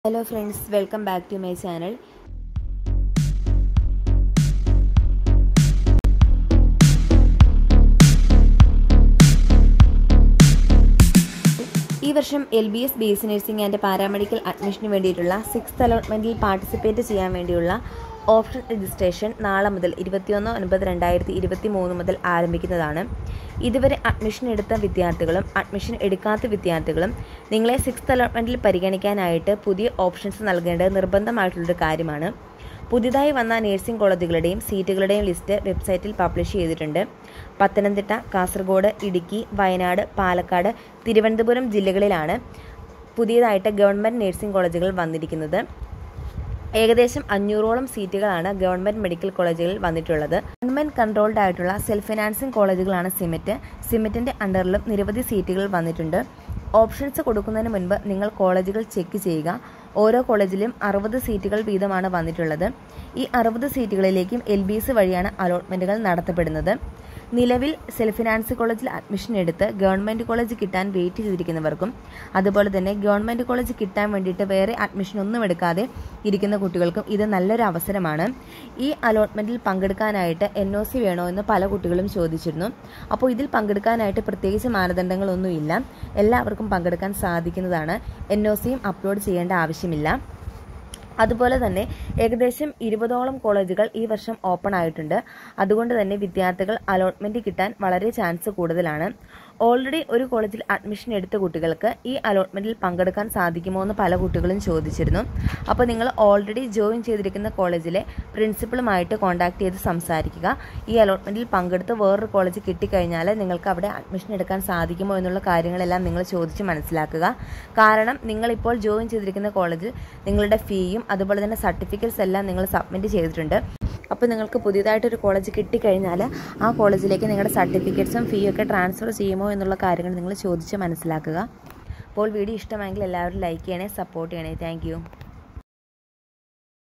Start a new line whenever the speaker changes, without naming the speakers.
hello friends welcome back to my channel ഈ വർഷം L B S B S nursing and paramedical അഡ്മിഷന് വേണ്ടിയിട്ടുള്ള sixth അലോട്ട്മെൻറ്റിൽ participate ചെയ്യാൻ വേണ്ടിയുള്ള ഓപ്ഷൻ രജിസ്ട്രേഷൻ നാളെ മുതൽ ഇരുപത്തിയൊന്ന് ഒൻപത് രണ്ടായിരത്തി ഇരുപത്തി മൂന്ന് മുതൽ ആരംഭിക്കുന്നതാണ് ഇതുവരെ അഡ്മിഷൻ എടുത്ത വിദ്യാർത്ഥികളും അഡ്മിഷൻ എടുക്കാത്ത വിദ്യാർത്ഥികളും നിങ്ങളെ സിക്സ്ത് അലോട്ട്മെൻറ്റിൽ പരിഗണിക്കാനായിട്ട് പുതിയ ഓപ്ഷൻസ് നൽകേണ്ടത് നിർബന്ധമായിട്ടുള്ളൊരു കാര്യമാണ് പുതിയതായി വന്ന നഴ്സിംഗ് കോളേജുകളുടെയും സീറ്റുകളുടെയും ലിസ്റ്റ് വെബ്സൈറ്റിൽ പബ്ലിഷ് ചെയ്തിട്ടുണ്ട് പത്തനംതിട്ട കാസർഗോഡ് ഇടുക്കി വയനാട് പാലക്കാട് തിരുവനന്തപുരം ജില്ലകളിലാണ് പുതിയതായിട്ട് ഗവൺമെൻറ് നഴ്സിംഗ് കോളേജുകൾ വന്നിരിക്കുന്നത് ഏകദേശം അഞ്ഞൂറോളം സീറ്റുകളാണ് ഗവൺമെൻറ് മെഡിക്കൽ കോളേജുകളിൽ വന്നിട്ടുള്ളത് ഗവൺമെൻറ് കൺട്രോൾഡ് ആയിട്ടുള്ള സെൽഫ് ഫിനാൻസിംഗ് കോളേജുകളാണ് സിമെറ്റ് സിമെറ്റിൻ്റെ അണ്ടറിലും നിരവധി സീറ്റുകൾ വന്നിട്ടുണ്ട് ഓപ്ഷൻസ് കൊടുക്കുന്നതിന് മുൻപ് നിങ്ങൾ കോളേജുകൾ ചെക്ക് ചെയ്യുക ഓരോ കോളേജിലും അറുപത് സീറ്റുകൾ വീതമാണ് വന്നിട്ടുള്ളത് ഈ അറുപത് സീറ്റുകളിലേക്കും എൽ ബി എസ് വഴിയാണ് അലോട്ട്മെൻറ്റുകൾ നടത്തപ്പെടുന്നത് നിലവിൽ സെൽഫ് ഫിനാൻസ് കോളേജിൽ അഡ്മിഷൻ എടുത്ത് ഗവൺമെൻറ് കോളേജ് കിട്ടാൻ വെയിറ്റ് ചെയ്തിരിക്കുന്നവർക്കും അതുപോലെ തന്നെ ഗവൺമെൻറ് കോളേജ് കിട്ടാൻ വേണ്ടിയിട്ട് വേറെ അഡ്മിഷൻ ഒന്നും എടുക്കാതെ ഇരിക്കുന്ന കുട്ടികൾക്കും ഇത് നല്ലൊരു അവസരമാണ് ഈ അലോട്ട്മെൻറ്റിൽ പങ്കെടുക്കാനായിട്ട് എൻ ഒ സി വേണോ എന്ന് പല കുട്ടികളും ചോദിച്ചിരുന്നു അപ്പോൾ ഇതിൽ പങ്കെടുക്കാനായിട്ട് പ്രത്യേകിച്ച് മാനദണ്ഡങ്ങളൊന്നുമില്ല എല്ലാവർക്കും പങ്കെടുക്കാൻ സാധിക്കുന്നതാണ് എൻ ഒ സിയും അപ്ലോഡ് ചെയ്യേണ്ട ആവശ്യമില്ല അതുപോലെ തന്നെ ഏകദേശം ഇരുപതോളം കോളേജുകൾ ഈ വർഷം ഓപ്പൺ ആയിട്ടുണ്ട് അതുകൊണ്ട് തന്നെ വിദ്യാർത്ഥികൾ അലോട്ട്മെന്റ് കിട്ടാൻ വളരെ ചാൻസ് കൂടുതലാണ് ഓൾറെഡി ഒരു കോളേജിൽ അഡ്മിഷൻ എടുത്ത കുട്ടികൾക്ക് ഈ അലോട്ട്മെന്റിൽ പങ്കെടുക്കാൻ സാധിക്കുമോ എന്ന് പല കുട്ടികളും ചോദിച്ചിരുന്നു അപ്പോൾ നിങ്ങൾ ഓൾറെഡി ജോയിൻ ചെയ്തിരിക്കുന്ന കോളേജിലെ പ്രിൻസിപ്പളുമായിട്ട് കോൺടാക്ട് ചെയ്ത് സംസാരിക്കുക ഈ അലോട്ട്മെന്റിൽ പങ്കെടുത്ത് വേറൊരു കോളേജ് കിട്ടിക്കഴിഞ്ഞാൽ നിങ്ങൾക്ക് അവിടെ അഡ്മിഷൻ എടുക്കാൻ സാധിക്കുമോ എന്നുള്ള കാര്യങ്ങളെല്ലാം നിങ്ങൾ ചോദിച്ച് മനസ്സിലാക്കുക കാരണം നിങ്ങളിപ്പോൾ ജോയിൻ ചെയ്തിരിക്കുന്ന കോളേജിൽ നിങ്ങളുടെ ഫീയും അതുപോലെ തന്നെ സർട്ടിഫിക്കറ്റ്സ് എല്ലാം നിങ്ങൾ സബ്മിറ്റ് ചെയ്തിട്ടുണ്ട് അപ്പോൾ നിങ്ങൾക്ക് പുതിയതായിട്ടൊരു കോളേജ് കിട്ടിക്കഴിഞ്ഞാൽ ആ കോളേജിലേക്ക് നിങ്ങളുടെ സർട്ടിഫിക്കറ്റ്സും ഫീ ഒക്കെ ട്രാൻസ്ഫർ ചെയ്യുമോ എന്നുള്ള കാര്യങ്ങൾ നിങ്ങൾ ചോദിച്ച് മനസ്സിലാക്കുക അപ്പോൾ വീഡിയോ ഇഷ്ടമായെങ്കിൽ എല്ലാവരും ലൈക്ക് ചെയ്യണേ സപ്പോർട്ട് ചെയ്യണേ താങ്ക്